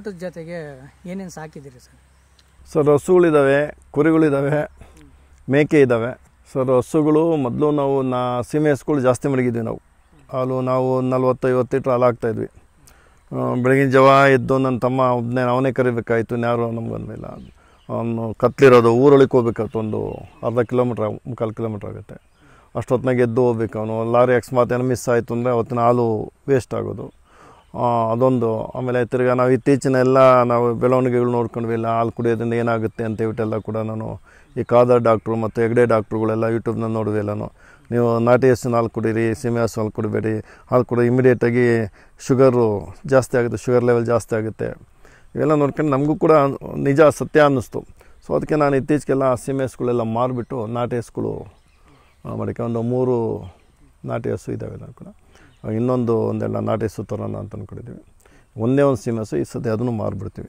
ತೋಟದ ಜೊತೆಗೆ ಏನೇನು ಸಾಕಿದ್ದೀರಿ ಸರ್ ಸರ್ ಹಸುಗಳಿದ್ದಾವೆ ಕುರಿಗಳಿದ್ದಾವೆ ಮೇಕೆ ಇದ್ದಾವೆ ಸರ್ ಹಸುಗಳು ಮೊದಲು ನಾವು ನಾ ಸೀಮೆ ಹಸುಗಳು ಜಾಸ್ತಿ ಮಡಗಿದ್ವಿ ನಾವು ಹಾಲು ನಾವು ನಲ್ವತ್ತು ಐವತ್ತು ಲೀಟ್ರ್ ಹಾಲು ಹಾಕ್ತಾಯಿದ್ವಿ ಬೆಳಗಿನ ಜಾವ ಎದ್ದು ನನ್ನ ತಮ್ಮ ಒಬ್ಬನೇ ಅವನೇ ಕರಿಬೇಕಾಯ್ತು ಇನ್ಯಾರು ನಮ್ಗೆ ಅಂದಿಲ್ಲ ಅವನು ಕತ್ಲಿರೋದು ಊರೊಳಗೆ ಹೋಗ್ಬೇಕಾಯ್ತು ಒಂದು ಅರ್ಧ ಕಿಲೋಮೀಟ್ರ್ ಮುಕ್ಕಾಲು ಕಿಲೋಮೀಟ್ರ್ ಆಗುತ್ತೆ ಅಷ್ಟೊತ್ತಿನಾಗ ಎದ್ದು ಹೋಗ್ಬೇಕು ಅವನು ಲಾರಿ ಅಕಸ್ಮಾತ್ ಏನೋ ಮಿಸ್ ಆಯಿತು ಅಂದರೆ ಅವತ್ತಿನ ಹಾಲು ವೇಸ್ಟ್ ಆಗೋದು ಆ, ಅದೊಂದು ಆಮೇಲೆ ತಿರ್ಗಾ ನಾವು ಇತ್ತೀಚಿನ ಎಲ್ಲ ನಾವು ಬೆಳವಣಿಗೆಗಳು ನೋಡ್ಕೊಂಡ್ವಿ ಇಲ್ಲ ಹಾಲು ಕುಡಿಯೋದ್ರಿಂದ ಏನಾಗುತ್ತೆ ಅಂತ ಹೇಳ್ಬಿಟ್ಟೆಲ್ಲ ಕೂಡ ನಾನು ಈ ಕಾದರ್ ಡಾಕ್ಟ್ರು ಮತ್ತು ಹೆಗ್ಡೆ ಡಾಕ್ಟ್ರುಗಳೆಲ್ಲ ಯೂಟ್ಯೂಬ್ನ ನೋಡಿದ್ವಿ ಎಲ್ಲನೂ ನೀವು ನಾಟಿ ಹಸಿನ ಹಾಲು ಕುಡೀರಿ ಸೀಮೆ ಹಸು ಹಾಲು ಕುಡಿಬೇಡಿ ಹಾಲು ಕುಡಿ ಇಮಿಡಿಯೇಟಾಗಿ ಶುಗರು ಜಾಸ್ತಿ ಆಗುತ್ತೆ ಶುಗರ್ ಲೆವೆಲ್ ಜಾಸ್ತಿ ಆಗುತ್ತೆ ಇವೆಲ್ಲ ನೋಡ್ಕೊಂಡು ನಮಗೂ ಕೂಡ ನಿಜ ಸತ್ಯ ಅನ್ನಿಸ್ತು ಸೊ ಅದಕ್ಕೆ ನಾನು ಇತ್ತೀಚೆಗೆಲ್ಲ ಸೀಮೆ ಹಸುಗಳೆಲ್ಲ ಮಾರಿಬಿಟ್ಟು ನಾಟಿ ಹಸುಗಳು ಮಾಡಿಕೆ ಒಂದು ಮೂರು ನಾಟಿ ಹಸು ಇದ್ದಾವೆ ನಾನು ಕೂಡ ಇನ್ನೊಂದು ಒಂದೆಲ್ಲ ನಾಟಿ ಹಸು ತರೋಣ ಅಂತ ಅಂದ್ಕೊಂಡಿದ್ದೀವಿ ಒಂದೇ ಒಂದು ಸೀಮೆ ಹಸು ಈ ಸದ್ಯ ಅದನ್ನು ಮಾರಿಬಿಡ್ತೀವಿ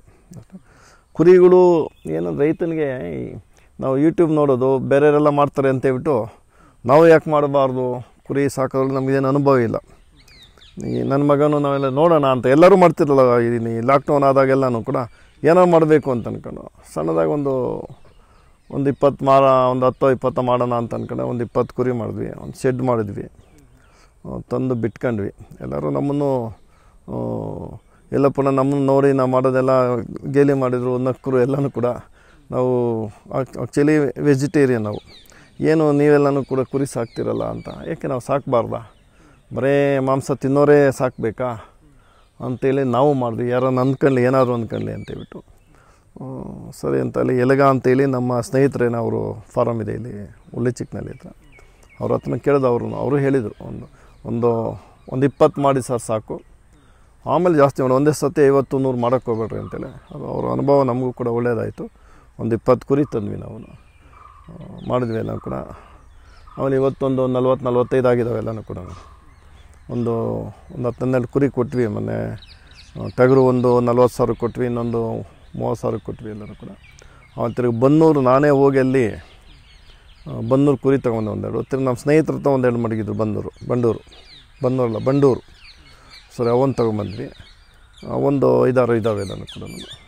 ಕುರಿಗಳು ಏನು ರೈತನಿಗೆ ಈ ನಾವು ಯೂಟ್ಯೂಬ್ ನೋಡೋದು ಬೇರೆಯವರೆಲ್ಲ ಮಾಡ್ತಾರೆ ಅಂತ ಹೇಳ್ಬಿಟ್ಟು ನಾವು ಯಾಕೆ ಮಾಡಬಾರ್ದು ಕುರಿ ಸಾಕೋದ್ರಲ್ಲಿ ನಮಗೇನು ಅನುಭವ ಇಲ್ಲ ಈ ನನ್ನ ಮಗನು ನಾವೆಲ್ಲ ನೋಡೋಣ ಅಂತ ಎಲ್ಲರೂ ಮಾಡ್ತಿರಲ್ಲ ಈ ಲಾಕ್ಡೌನ್ ಆದಾಗೆಲ್ಲನೂ ಕೂಡ ಏನೋ ಮಾಡಬೇಕು ಅಂತ ಅಂದ್ಕೊಂಡು ಸಣ್ಣದಾಗಿ ಒಂದು ಒಂದು ಇಪ್ಪತ್ತು ಮಾರ ಒಂದು ಹತ್ತು ಇಪ್ಪತ್ತು ಮಾಡೋಣ ಅಂತ ಅಂದ್ಕೊಂಡೆ ಒಂದು ಇಪ್ಪತ್ತು ಕುರಿ ಮಾಡಿದ್ವಿ ಒಂದು ಶೆಡ್ ಮಾಡಿದ್ವಿ ಆ, ತಂದು ಬಿಟ್ಕೊಂಡ್ವಿ ಎಲ್ಲರೂ ನಮ್ಮನ್ನು ಆ, ಎಲ್ಲ ಪುನಃ ನಮ್ಮನ್ನು ನೋಡಿ ನಾವು ಮಾಡೋದೆಲ್ಲ ಗೇಲಿ ಮಾಡಿದರು ನಕ್ಕರು ಎಲ್ಲನೂ ಕೂಡ ನಾವು ಆ್ಯಕ್ಚುಲಿ ವೆಜಿಟೇರಿಯನ್ ನಾವು ಏನು ನೀವೆಲ್ಲನೂ ಕೂಡ ಕುರಿ ಸಾಕ್ತಿರಲ್ಲ ಅಂತ ಏಕೆ ನಾವು ಸಾಕಬಾರ್ದಾ ಬರೇ ಮಾಂಸ ತಿನ್ನೋರೇ ಸಾಕಬೇಕಾ ಅಂತೇಳಿ ನಾವು ಮಾಡಿದ್ವಿ ಯಾರೋ ಅಂದ್ಕೊಳ್ಳಿ ಏನಾದರೂ ಅಂದ್ಕೊಳ್ಳಿ ಅಂತೇಳ್ಬಿಟ್ಟು ಆ, ಸರಿ ಅಂತ ಅಲ್ಲಿ ಎಲಗ ಅಂತೇಳಿ ನಮ್ಮ ಸ್ನೇಹಿತರೇನು ಅವರು ಫಾರಮ್ ಇದೆ ಇಲ್ಲಿ ಉಳ್ಳಿ ಚಿಕ್ಕನಲ್ಲಿ ಹತ್ರ ಅವ್ರ ಹತ್ರನ ಕೇಳಿದ ಅವರು ಅವರು ಹೇಳಿದರು ಒಂದು ಒಂದು ಒಂದು ಇಪ್ಪತ್ತು ಮಾಡಿ ಸರ್ ಸಾಕು ಆಮೇಲೆ ಜಾಸ್ತಿ ಮಾಡಿ ಒಂದೇ ಸತಿ ಐವತ್ತು ನೂರು ಮಾಡೋಕ್ಕೆ ಹೋಗ್ಬೇಡ್ರಿ ಅಂತೇಳಿ ಅದು ಅವ್ರ ಅನುಭವ ನಮಗೂ ಕೂಡ ಒಳ್ಳೆಯದಾಯಿತು ಒಂದು ಇಪ್ಪತ್ತು ಕುರಿ ತಂದ್ವಿ ನಾವು ಆ, ಮಾಡಿದ್ವಿ ಎಲ್ಲ ಕೂಡ ಆಮೇಲೆ ಇವತ್ತೊಂದು ನಲ್ವತ್ತು ನಲ್ವತ್ತೈದು ಆಗಿದ್ದಾವೆ ಎಲ್ಲನೂ ಕೂಡ ಒಂದು ಒಂದು ಹತ್ತು ಹನ್ನೆರಡು ಕುರಿ ಕೊಟ್ವಿ ಮೊನ್ನೆ ಆ, ಟಗರು ಒಂದು ನಲ್ವತ್ತು ಸಾವಿರ ಕೊಟ್ವಿ ಇನ್ನೊಂದು ಮೂವತ್ತು ಸಾವಿರ ಕೊಟ್ವಿ ಎಲ್ಲರೂ ಕೂಡ ಆಮೇಲೆ ತಿರ್ಗಿ ಬನ್ನೂರು ನಾನೇ ಹೋಗಿ ಅಲ್ಲಿ ಆ, ಬನ್ನೂರು ಕುರಿ ತೊಗೊಂಡೆ ಒಂದೆರಡು ತಿರ್ಗಿ ನಮ್ಮ ಸ್ನೇಹಿತರ ಹತ್ರ ಒಂದೆರಡು ಮಡಗಿದ್ರು ಬಂದೂರು ಬಂಡೂರು ಬನ್ನೂರಲ್ಲ ಬಂಡೂರು ಸರಿ ಅವನ್ನ ತೊಗೊಂಬಂದ್ವಿ ಒಂದು ಐದಾರು ಇದ್ದಾವೆ ಎಲ್ಲನೂ ಕೂಡ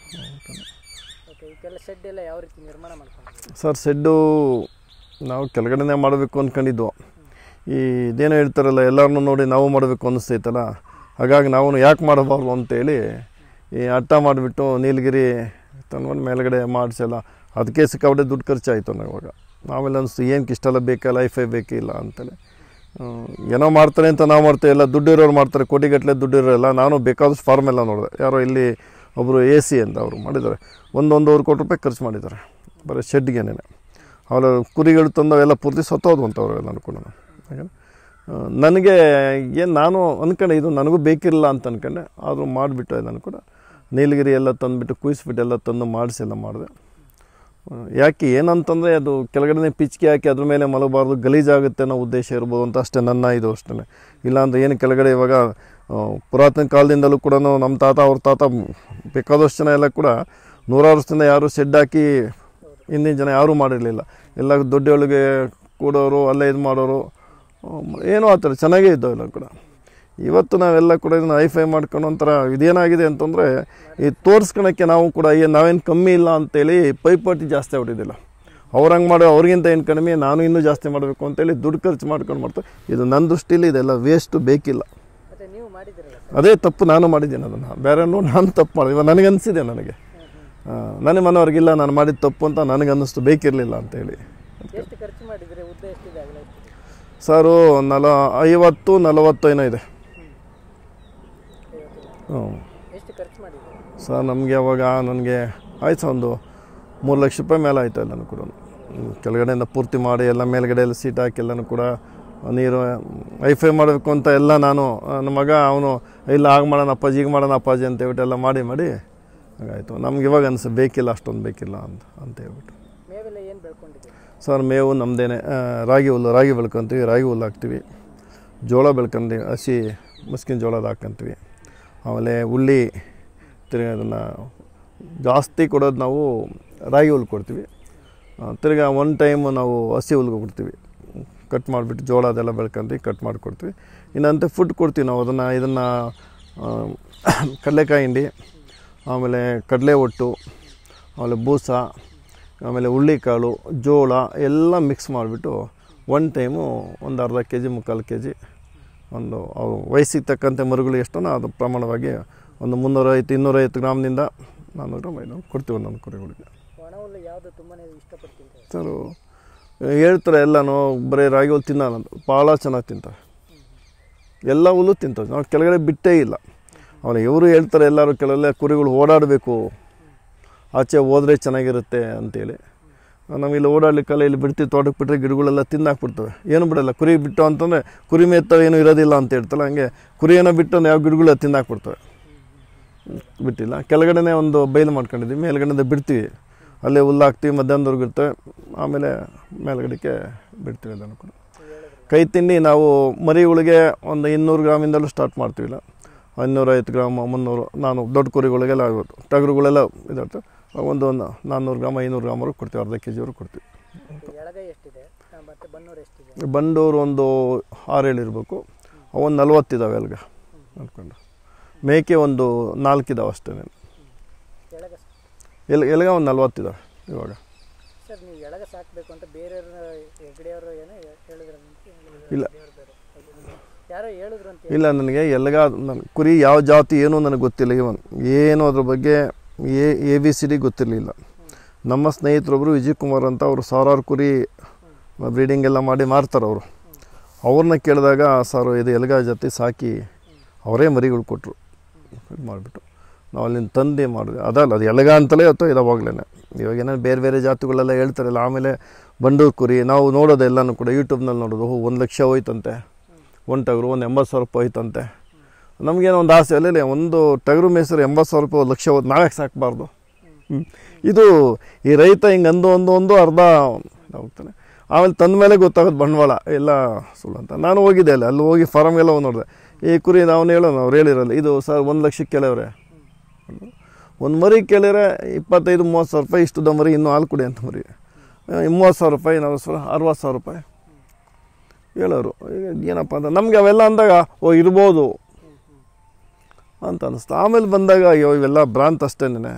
ಓಕೆ ಇದಕ್ಕೆಲ್ಲ ಶೆಡ್ ಎಲ್ಲ ಯಾವ ರೀತಿ ನಿರ್ಮಾಣ ಮಾಡ್ಕೊಂಡಿದ್ದೀರಿ ಸರ್ ಶೆಡ್ಡು ನಾವು ಕೆಳಗಡೆನೇ ಮಾಡಬೇಕು ಅಂದ್ಕೊಂಡಿದ್ವು ಈ ಇದೇನೋ ಹೇಳ್ತಾರಲ್ಲ ಎಲ್ಲರನ್ನೂ ನೋಡಿ ನಾವು ಮಾಡಬೇಕು ಅನ್ನಿಸ್ತೈತಲ್ಲ ಹಾಗಾಗಿ ನಾವು ಯಾಕೆ ಮಾಡಬಾರ್ದು ಅಂತೇಳಿ ಈ ಅಟ್ಟ ಮಾಡಿಬಿಟ್ಟು ನೀಲಗಿರಿ ತಂದ್ಕೊಂಡು ಮೇಲ್ಗಡೆ ಮಾಡಿಸಲ್ಲ ಅದಕ್ಕೆ ಸಿಕ್ಕಾಬಿಟ್ಟೆ ದುಡ್ಡು ಖರ್ಚಾಯಿತು ನಾವು ಇವಾಗ ನಾವೆಲ್ಲ ಅನಿಸ್ತು ಏನಕ್ಕೆ ಇಷ್ಟೆಲ್ಲ ಬೇಕಾ ಲೈಫೇ ಬೇಕಿಲ್ಲ ಅಂತೇಳಿ ಹ್ಮ್, ಏನೋ ಮಾಡ್ತಾರೆ ಅಂತ ನಾವು ಮಾಡ್ತೇವೆ ಎಲ್ಲ ದುಡ್ಡು ಇರೋರು ಮಾಡ್ತಾರೆ ಕೋಟಿಗಟ್ಟಲೆ ದುಡ್ಡು ಇರೋಲ್ಲ ನಾನು ಬೇಕಾದಷ್ಟು ಫಾರ್ಮ್ ಎಲ್ಲ ನೋಡಿದೆ ಯಾರೋ ಇಲ್ಲಿ ಒಬ್ಬರು ಎ ಸಿ ಅಂತ ಅವರು ಮಾಡಿದ್ದಾರೆ ಒಂದು ಒಂದೂವರೆ ಕೋಟಿ ರೂಪಾಯಿ ಖರ್ಚು ಮಾಡಿದ್ದಾರೆ ಬರೀ ಶೆಡ್ಗೆನೇ ಅವರ ಕುರಿಗಳು ತಂದವೆಲ್ಲ ಪೂರ್ತಿ ಸತ್ತೋದು ಅಂತ ಅವರು ಎಲ್ಲ ಅನ್ಕೊಂಡು ಹಾಗೆ ನನಗೆ ಏನು ನಾನು ಅಂದ್ಕೊಂಡೆ ಇದು ನನಗೂ ಬೇಕಿರಲ್ಲ ಅಂತ ಅಂದ್ಕೊಂಡೆ ಆದರೂ ಮಾಡಿಬಿಟ್ಟು ನಾನು ಕೂಡ ನೀಲಗಿರಿ ಎಲ್ಲ ತಂದುಬಿಟ್ಟು ಕುಯ್ಸ್ಬಿಟ್ಟು ಎಲ್ಲ ತಂದು ಮಾಡಿಸಿ ಎಲ್ಲ ಮಾಡಿದೆ ಯಾಕೆ ಏನಂತಂದರೆ ಅದು ಕೆಳಗಡೆ ಪಿಚ್ಕೆ ಹಾಕಿ ಅದ್ರ ಮೇಲೆ ಮಲಗಬಾರ್ದು ಗಲೀಜಾಗುತ್ತೆ ಅನ್ನೋ ಉದ್ದೇಶ ಇರ್ಬೋದು ಅಂತ ಅಷ್ಟೇ ನನ್ನ ಇದು ಅಷ್ಟೇ ಇಲ್ಲಾಂದ್ರೆ ಏನು ಕೆಳಗಡೆ ಇವಾಗ ಆ, ಪುರಾತನ ಕಾಲದಿಂದಲೂ ಕೂಡ ನಮ್ಮ ತಾತ ಅವ್ರ ತಾತ ಬೇಕಾದಷ್ಟು ಜನ ಎಲ್ಲ ಕೂಡ ನೂರಾರು ವರ್ಷದಿಂದ ಯಾರು ಶೆಡ್ ಹಾಕಿ ಹಿಂದಿನ ಜನ ಯಾರೂ ಮಾಡಿರಲಿಲ್ಲ ಎಲ್ಲ ದೊಡ್ಡೊಳಗೆ ಕೂಡೋರು ಅಲ್ಲೇ ಇದು ಮಾಡೋರು ಆ, ಏನೋ ಆ ಥರ ಚೆನ್ನಾಗೇ ಇದ್ದವು ಎಲ್ಲ ಕೂಡ ಇವತ್ತು ನಾವೆಲ್ಲ ಕೂಡ ಇದನ್ನ ಹೈಫೈ ಮಾಡ್ಕೊಂಡು ಒಂಥರ ಇದೇನಾಗಿದೆ ಅಂತಂದರೆ ಈ ತೋರಿಸ್ಕೊಳಕ್ಕೆ ನಾವು ಕೂಡ ಏನು ನಾವೇನು ಕಮ್ಮಿ ಇಲ್ಲ ಅಂತೇಳಿ ಪೈಪೋಟಿ ಜಾಸ್ತಿ ಆಗ್ಬಿಟ್ಟಿದ್ದಿಲ್ಲ ಅವ್ರು ಹಂಗೆ ಮಾಡೋ ಅವ್ರಿಗಿಂತ ಏನು ಕಡಿಮೆ ನಾನು ಇನ್ನೂ ಜಾಸ್ತಿ ಮಾಡಬೇಕು ಅಂತೇಳಿ ದುಡ್ಡು ಖರ್ಚು ಮಾಡ್ಕೊಂಡು ಮಾಡ್ತಾರೆ ಇದು ನನ್ನ ದೃಷ್ಟಿಲಿ ಇದೆಲ್ಲ ವೇಸ್ಟು ಬೇಕಿಲ್ಲ ಮತ್ತೆ ನೀವು ಮಾಡಿದ್ದೀರಲ್ಲ ಅದೇ ತಪ್ಪು ನಾನು ಮಾಡಿದ್ದೀನಿ ಅದನ್ನು ಬೇರೆ ನೋಡಿ ನಾನು ತಪ್ಪು ಮಾಡಿದೆ ಇವಾಗ ನನಗೆ ಅನಿಸಿದೆ ನನಗೆ ಆ, ನನಗೆ ಮನವರಿಗಿಲ್ಲ ನಾನು ಮಾಡಿದ ತಪ್ಪು ಅಂತ ನನಗೆ ಅನ್ನಿಸ್ತು ಬೇಕಿರಲಿಲ್ಲ ಅಂತೇಳಿ ಎಷ್ಟು ಖರ್ಚು ಮಾಡಿದರೆ ಉದ್ದ ಎಷ್ಟಿದೆ ಅಗಲ ಎಷ್ಟಿದೆ ಸರು ನಲ ಐವತ್ತು ನಲವತ್ತು ಏನೋ ಇದೆ ಹ್ಞೂ ಎಷ್ಟು ಖರ್ಚು ಮಾಡಿದ್ದೀರಿ ಸರ್ ನಮಗೆ ಅವಾಗ ನನಗೆ ಆಯ್ತು ಸರ್ ಒಂದು ಮೂರು ಲಕ್ಷ ರೂಪಾಯಿ ಮೇಲೆ ಆಯ್ತು ಎಲ್ಲನೂ ಕೂಡ ಹ್ಮ್, ಕೆಳಗಡೆಯಿಂದ ಪೂರ್ತಿ ಮಾಡಿ ಎಲ್ಲ ಮೇಲ್ಗಡೆ ಎಲ್ಲ ಸೀಟ್ ಹಾಕಿ ಎಲ್ಲನೂ ಕೂಡ ನೀರು ವೈಫೈ ಮಾಡಬೇಕು ಅಂತ ಎಲ್ಲ ನಾನು ಆ, ನಮ್ಮ ಮಗ ಅವನು ಇಲ್ಲ ಆಗ ಮಾಡೋಣ ಅಪ್ಪಾಜಿ ಈಗ ಮಾಡೋಣ ಅಪ್ಪಾಜಿ ಅಂತ ಹೇಳ್ಬಿಟ್ಟು ಎಲ್ಲ ಮಾಡಿ ಮಾಡಿ ಹಾಗಾಯಿತು ನಮ್ಗೆ ಇವಾಗ ಅನಿಸ ಬೇಕಿಲ್ಲ ಅಷ್ಟೊಂದು ಬೇಕಿಲ್ಲ ಅಂತ ಅಂತ ಹೇಳ್ಬಿಟ್ಟು ಮೇವೆಲ್ಲ ಏನು ಬೆಳ್ಕೊಂಡಿದ್ದೀರಿ ಸರ್ ಮೇವು ನಮ್ಮದೇನೆ ರಾಗಿ ಹುಲ್ಲು ರಾಗಿ ಬೆಳ್ಕೊಂತೀವಿ ರಾಗಿ ಹುಲ್ಲು ಹಾಕ್ತೀವಿ ಜೋಳ ಬೆಳ್ಕೊಂತೀವಿ ಹಸಿ ಮುಸ್ಕಿನ ಜೋಳದ ಹಾಕ್ಕೊಂತೀವಿ ಆಮೇಲೆ ಉಳ್ಳಿ ತಿರ್ಗಿ ಅದನ್ನು ಜಾಸ್ತಿ ಕೊಡೋದು ನಾವು ರಾಗಿ ಹುಲ್ಲು ಕೊಡ್ತೀವಿ ಆ, ತಿರ್ಗಾ ಒನ್ ಟೈಮ್ ನಾವು ಹಸಿ ಹುಲ್ಲು ಕೊಡ್ತೀವಿ ಕಟ್ ಮಾಡಿಬಿಟ್ಟು ಜೋಳ ಅದೆಲ್ಲ ಬೆಳ್ಕೊಂತೀವಿ ಕಟ್ ಮಾಡಿ ಕೊಡ್ತೀವಿ ಇನ್ನಂತೆ ಫುಡ್ ಕೊಡ್ತೀವಿ ನಾವು ಅದನ್ನು ಇದನ್ನು ಕಡಲೆಕಾಯಿ ಹಿಂಡಿ ಆಮೇಲೆ ಕಡಲೆ ಒಟ್ಟು ಆಮೇಲೆ ಬೂಸ ಆಮೇಲೆ ಹುಳ್ಳಿಕಾಳು ಜೋಳ ಎಲ್ಲ ಮಿಕ್ಸ್ ಮಾಡಿಬಿಟ್ಟು ಒನ್ ಟೈಮು ಒಂದು ಅರ್ಧ ಕೆ ಜಿ ಮುಕ್ಕಾಲು ಕೆ ಜಿ ಒಂದು ಅವು ವಯಸ್ಸಿಗೆ ತಕ್ಕಂತೆ ಮರುಗಳು ಎಷ್ಟೋ ಅದು ಪ್ರಮಾಣವಾಗಿ ಒಂದು ಮುನ್ನೂರೈವತ್ತು ಇನ್ನೂರೈವತ್ತು ಗ್ರಾಮ್ನಿಂದ ನಾನ್ನೂರು ಗ್ರಾಮ್ ಐನೂರು ಕೊಡ್ತೀವಿ ಒಂದೊಂದು ಕುರಿಗಳಿಗೆ ಒಣ ಹುಲ್ಲು ಯಾವುದು ತುಂಬಾ ಇಷ್ಟಪಡ್ತೀನಿ ಸರು ಹೇಳ್ತಾರೆ ಎಲ್ಲನೂ ಬರೀ ರಾಗಿ ಹುಲ್ಲು ತಿನ್ನಲ್ಲ ಅಂತ ಭಾಳ ಚೆನ್ನಾಗಿ ತಿಂತಾರೆ ಎಲ್ಲ ಹುಲ್ಲು ತಿಂತವೆ ನಾವು ಕೆಳಗಡೆ ಬಿಟ್ಟೇ ಇಲ್ಲ ಅವನು ಇವರು ಹೇಳ್ತಾರೆ ಎಲ್ಲರೂ ಕೆಲವೆಲ್ಲ ಕುರಿಗಳು ಓಡಾಡಬೇಕು ಆಚೆ ಹೋದ್ರೆ ಚೆನ್ನಾಗಿರುತ್ತೆ ಅಂತೇಳಿ ನಾವು ಇಲ್ಲಿ ಓಡಾಡ್ಲಿಕ್ಕೆಲ್ಲ ಇಲ್ಲಿ ಬಿಡ್ತೀವಿ ತೋಟಕ್ಕೆ ಬಿಟ್ಟರೆ ಗಿಡಗಳೆಲ್ಲ ತಿಂದಾಕ್ಬಿಡ್ತವೆ ಏನು ಬಿಡಲ್ಲ ಕುರಿ ಬಿಟ್ಟು ಅಂತಂದರೆ ಕುರಿ ಮೇತ್ತವೆ ಏನೂ ಇರೋದಿಲ್ಲ ಅಂತ ಹೇಳ್ತಲ್ಲ ಹಂಗೆ ಕುರಿ ಏನೋ ಬಿಟ್ಟು ಯಾವ ಗಿಡಗಳು ತಿಂದಾಕ್ಬಿಡ್ತವೆ ಬಿಟ್ಟಿಲ್ಲ ಕೆಳಗಡೆನೇ ಒಂದು ಬಯಲು ಮಾಡ್ಕೊಂಡಿದ್ದೀವಿ ಮೇಲ್ಗಡೆಯಿಂದ ಬಿಡ್ತೀವಿ ಅಲ್ಲೇ ಹುಲ್ಲು ಹಾಕ್ತೀವಿ ಮಧ್ಯಾಹ್ನದವರೆಗೂ ಇರ್ತವೆ ಆಮೇಲೆ ಮೇಲ್ಗಡೆಗೆ ಬಿಡ್ತೀವಿ ಅದನ್ನು ಕೂಡ ಕೈ ತಿಂಡಿ ನಾವು ಮರಿಗಳಿಗೆ ಒಂದು ಇನ್ನೂರು ಗ್ರಾಮಿಂದಲೂ ಸ್ಟಾರ್ಟ್ ಮಾಡ್ತೀವಿಲ್ಲ ಇನ್ನೂರೈವತ್ತು ಗ್ರಾಮ್ ಮುನ್ನೂರು ನಾನು ದೊಡ್ಡ ಕುರಿಗಳಿಗೆಲ್ಲ ಆಗೋದು ಟಗರುಗಳೆಲ್ಲ ಇದಾಗ್ತವೆ ಒಂದು ಒಂದು ನಾನ್ನೂರು ಗ್ರಾಮ್ ಐನೂರು ಗ್ರಾಮವರೆಗೂ ಕೊಡ್ತೀವಿ ಅರ್ಧ ಕೆ ಜಿವರೆಗೂ ಕೊಡ್ತೀವಿ ಎಳಗೈ ಎಷ್ಟಿದೆ ಆ, ಮತ್ತೆ ಬನ್ನೂರು ಎಷ್ಟಿದೆ ಬಂಡೂರು ಒಂದು ಆರೇಳು ಇರಬೇಕು ಅವೊಂದು ನಲ್ವತ್ತಿದ್ದಾವೆ ಅಲ್ಗ ಅಂದ್ಕೊಂಡು ಮೇಕೆ ಒಂದು ನಾಲ್ಕಿದಾವೆ ಅಷ್ಟೇ ಎಳಗ ಎಲ್ ಎಲ್ಗ ಒಂದು ನಲ್ವತ್ತಿದ್ದಾವೆ ಇವಾಗ ಸರ್ ನೀವು ಎಳಗ ಸಾಕಬೇಕು ಅಂತ ಬೇರೆಯವ್ರ ಹೆಗ್ಡೆಯವರು ಏನೋ ಹೇಳಿದ್ರು ಇಲ್ಲ. ಯಾರೋ ಹೇಳಿದ್ರು ಅಂತ ಇಲ್ಲ ನನಗೆ ಎಲ್ಗ ನನ್ನ ಕುರಿ ಯಾವ ಜಾತಿ ಏನೂ ನನಗೆ ಗೊತ್ತಿಲ್ಲ ಇವನ್ ಏನು ಅದ್ರ ಬಗ್ಗೆ A A B C D ಗೊತ್ತಿರಲಿಲ್ಲ ನಮ್ಮ ಸ್ನೇಹಿತರೊಬ್ಬರು ವಿಜಯ್ ಕುಮಾರ್ ಅಂತ ಅವರು ಸಾವಿರಾರು ಕುರಿ ಬ್ರೀಡಿಂಗ್ ಎಲ್ಲ ಮಾಡಿ ಮಾರ್ತಾರೆ ಅವರು ಅವ್ರನ್ನ ಕೇಳಿದಾಗ ಸರ್ ಇದು ಎಲ್ಗ ಜಾತಿ ಸಾಕಿ ಅವರೇ ಮರಿಗಳು ಕೊಟ್ಟರು ಇದು ಮಾಡಿಬಿಟ್ಟು ನಾವು ಅಲ್ಲಿಂದ ತಂದೆ ಮಾಡಿದ್ವಿ ಅದಲ್ಲ ಅದು ಎಲ್ಗ ಅಂತಲೇ ಅಥವಾ ಇದಾವಾಗಲೇ ಇವಾಗ ಏನೋ ಬೇರೆ ಬೇರೆ ಜಾತಿಗಳೆಲ್ಲ ಹೇಳ್ತಾರಲ್ಲ ಆಮೇಲೆ ಬಂಡೂರು ಕುರಿ ನಾವು ನೋಡೋದು ಎಲ್ಲನೂ ಕೂಡ ಯೂಟ್ಯೂಬ್ನಲ್ಲಿ ನೋಡೋದು ಓ, ಒಂದು ಲಕ್ಷ ಹೋಯ್ತಂತೆ ಒಂದು ಟಗರು ಒಂದು ಎಂಬತ್ತು ಸಾವಿರ ರೂಪಾಯಿ ಹೋಯ್ತಂತೆ ನಮಗೇನೋ ಒಂದು ಆಸೆ ಅಲ್ಲೇ ಒಂದು ಟಗರು ಮೇಸರು ಎಂಬತ್ತು ಸಾವಿರ ರೂಪಾಯಿ ಒಂದು ಲಕ್ಷ ಹೋದ್ ನಾವ್ಯಾಕೆ ಸಾಕಬಾರ್ದು ಇದು ಈ ರೈತ ಹಿಂಗೆ ಅಂದು ಒಂದು ಒಂದು ಅರ್ಧ ಹೋಗ್ತಾನೆ ಆಮೇಲೆ ತಂದ ಮೇಲೆ ಗೊತ್ತಾಗೋದು ಬಂಡವಾಳ ಎಲ್ಲ ಸುಳ್ಳು ಅಂತ ನಾನು ಹೋಗಿದ್ದೆ ಅಲ್ಲಿ ಅಲ್ಲಿ ಹೋಗಿ ಫಾರಮ್ಗೆಲ್ಲ ನೋಡಿದೆ ಈ ಕುರಿ ನಾವು ಹೇಳೋಣ ಅವ್ರು ಹೇಳಿರಲ್ಲ ಇದು ಸರ್ ಒಂದು ಲಕ್ಷಕ್ಕೆ ಕೇಳವ್ರೆ ಒಂದು ಮರಿ ಕೇಳಿದ್ರೆ ಇಪ್ಪತ್ತೈದು ಮೂವತ್ತು ಸಾವಿರ ರೂಪಾಯಿ ಇಷ್ಟುದ ಮರಿ ಇನ್ನೂ ಹಾಲು ಕುಡಿ ಅಂತ ಮರಿ ಆ, ಮೂವತ್ತು ಸಾವಿರ ರೂಪಾಯಿ ನಲ್ವತ್ತು ಸಾವಿರ ಅರವತ್ತು ಸಾವಿರ ರೂಪಾಯಿ ಹೇಳೋರು ಈಗ ಏನಪ್ಪ ಅಂತ ನಮಗೆ ಅವೆಲ್ಲ ಅಂದಾಗ ಓ ಇರ್ಬೋದು ಅಂತ ಅನ್ನಿಸ್ತು ಆಮೇಲೆ ಬಂದಾಗ ಅಯ್ಯೋ ಇವೆಲ್ಲ ಭ್ರಾಂತ್ ಅಷ್ಟೇನೆ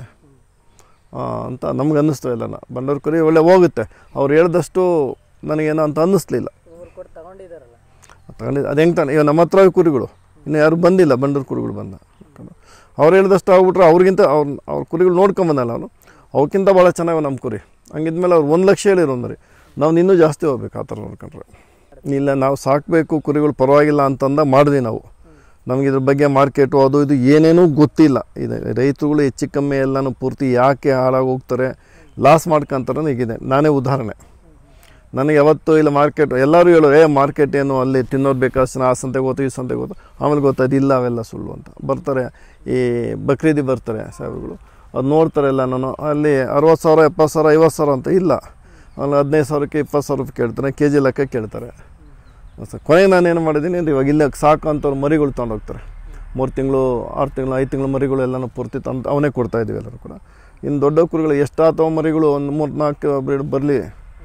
ಅಂತ ನಮ್ಗೆ ಅನ್ನಿಸ್ತು ಎಲ್ಲನ ಬಂಡವ್ರ ಕುರಿ ಒಳ್ಳೆ ಹೋಗುತ್ತೆ ಅವ್ರು ಹೇಳ್ದಷ್ಟು ನನಗೇನೋ ಅಂತ ಅನ್ನಿಸ್ಲಿಲ್ಲ ಇವ್ರು ಕೊಟ್ಟು ತಗೊಂಡಿದ್ದಾರಲ್ಲ ತಗೊಂಡಿದ್ದು ಅದು ಹೆಂಗೆ ತಾನೆ ಈಗ ನಮ್ಮ ಹತ್ರ ಕುರಿಗಳು ಇನ್ನು ಯಾರು ಬಂದಿಲ್ಲ ಬಂಡೂರು ಕುರಿಗಳು ಬಂದ ಅವ್ರು ಹೇಳಿದಷ್ಟು ಆಗ್ಬಿಟ್ರೆ ಅವ್ರಿಗಿಂತ ಅವ್ರ ಅವ್ರ ಕುರಿಗಳು ನೋಡ್ಕೊಂಬಂದಲ್ಲ ಅವನು ಅವಕ್ಕಿಂತ ಭಾಳ ಚೆನ್ನಾಗಿ ನಮ್ಮ ಕುರಿ ಹಂಗಿದ್ಮೇಲೆ ಅವ್ರು ಒಂದು ಲಕ್ಷ ಹೇಳಿರೋ ಮರಿ ನಾವು ಇನ್ನೂ ಜಾಸ್ತಿ ಹೋಗ್ಬೇಕು ಆ ಥರ ನೋಡ್ಕೊಂಡ್ರೆ ಇಲ್ಲ ನಾವು ಸಾಕಬೇಕು ಕುರಿಗಳು ಪರವಾಗಿಲ್ಲ ಅಂತಂದ ಮಾಡಿದ್ವಿ ನಾವು ನಮಗೆ ಇದ್ರ ಬಗ್ಗೆ ಮಾರ್ಕೆಟು ಅದು ಇದು ಏನೇನೂ ಗೊತ್ತಿಲ್ಲ ಇದು ರೈತರುಗಳು ಹೆಚ್ಚು ಕಮ್ಮಿ ಎಲ್ಲನೂ ಪೂರ್ತಿ ಯಾಕೆ ಹಾಳಾಗಿ ಹೋಗ್ತಾರೆ ಲಾಸ್ ಮಾಡ್ಕೊಂತಾರೆ ಈಗಿದೆ ನಾನೇ ಉದಾಹರಣೆ ನನಗೆ ಯಾವತ್ತೂ ಇಲ್ಲ ಮಾರ್ಕೆಟ್ ಎಲ್ಲರೂ ಹೇಳೋ ಏ ಮಾರ್ಕೆಟ್ ಏನು ಅಲ್ಲಿ ತಿನ್ನೋದು ಬೇಕಾದಷ್ಟು ಆ ಸಂತೆಗೆ ಹೋತು ಈ ಸಂತೆಗೆ ಹೋತು ಆಮೇಲೆ ಗೊತ್ತಾಯ್ತು ಇಲ್ಲ ಅವೆಲ್ಲ ಸುಳ್ಳು ಅಂತ ಬರ್ತಾರೆ ಈ ಬಕ್ರೀದಿ ಬರ್ತಾರೆ ಸಾಹೇಬ್ರುಗಳು ಅದು ನೋಡ್ತಾರೆ ಎಲ್ಲ ನಾನು ಅಲ್ಲಿ ಅರವತ್ತು ಸಾವಿರ ಎಪ್ಪತ್ತು ಸಾವಿರ ಐವತ್ತು ಸಾವಿರ ಅಂತ ಇಲ್ಲ ಅಲ್ಲಿ ಹದಿನೈದು ಸಾವಿರಕ್ಕೆ ಇಪ್ಪತ್ತು ಸಾವಿರ ರೂಪಾಯಿ ಕೇಳ್ತಾರೆ ಕೆ ಜಿ ಲೆಕ್ಕ ಕೇಳ್ತಾರೆ ಸ- ಕೊನೆಗೆ ನಾನು ಏನು ಮಾಡಿದ್ದೀನಿ ಅಂದರೆ ಇವಾಗ ಇಲ್ಲೇ ಸಾಕು ಅಂತವ್ರು ಮರಿಗಳು ತೊಗೊಂಡೋಗ್ತಾರೆ ಮೂರು ತಿಂಗಳು ಆರು ತಿಂಗಳು ಐದು ತಿಂಗಳು ಮರಿಗಳು ಎಲ್ಲನೂ ಪೂರ್ತಿ ತಂದು ಅವನೇ ಕೊಡ್ತಾ ಇದ್ದೀವಿ ಎಲ್ಲರೂ ಕೂಡ ಇನ್ನು ದೊಡ್ಡ ಕುರಿಗಳು ಎಷ್ಟಾತವ ಮರಿಗಳು ಒಂದು ಮೂರು ನಾಲ್ಕು ಬ್ರೀಡ್ ಬರಲಿ